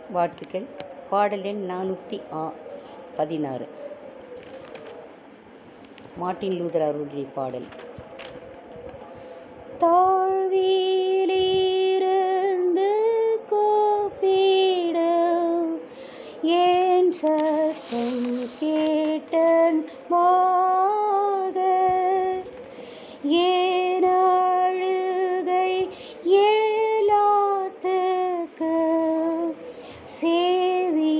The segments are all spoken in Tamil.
வாழ்த்துக்கள் பாடல் எண் நானூற்றி ஆ பதினாறு மார்ட்டின் லூதர் அவர்களுடைய பாடல் தாழ்விலிருந்து கோப்பிடம் ஏன் சத்தம் கேட்டன் மாக ஏன் அழுகை ஏலாத்தக்க சேவி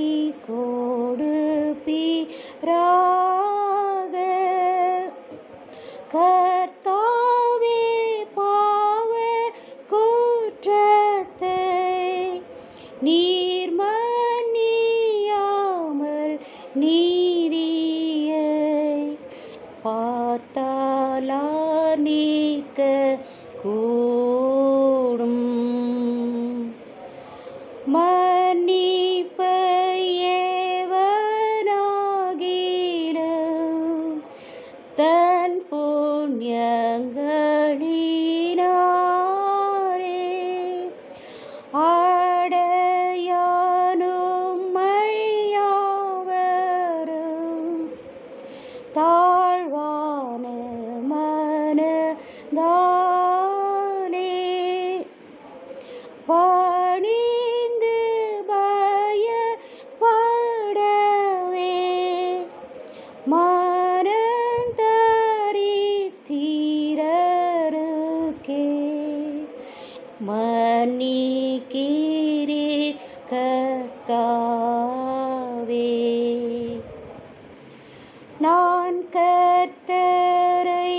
கொடுப்பீராக கர்த்தாவே பாவ குற்றத்தை நீர் மன்னியாமல் நீதியை பார்த்தாலா நீக்க கூடும் மன்னிப்பையவனாகிலும் தன் புண்ணியங்களினாரே அடையானும் மையாவரும் தாழ்வான மனதானே பணிந்து பயப்படவே மனந்தரித்தீரருக்கே மன்னிக்கீரே கர்த்தாவே நான் கர்த்தரை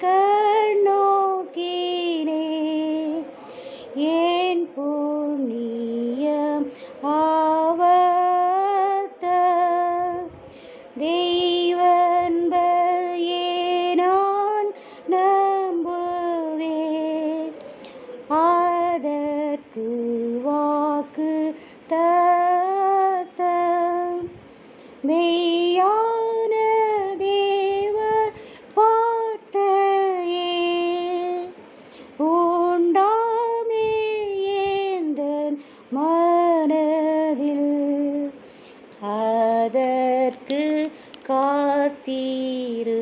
கண்ணோக்கினே ஏன் புண்ணியம் ஆவத்த தெய்வன்பையே நான் நம்புவேன் அதற்கு வாக்கு தத்தம் மெய்யான தேவ பார்த்தையே உண்டாமே ஏந்தன் மனதில் அதற்கு காத்தீரு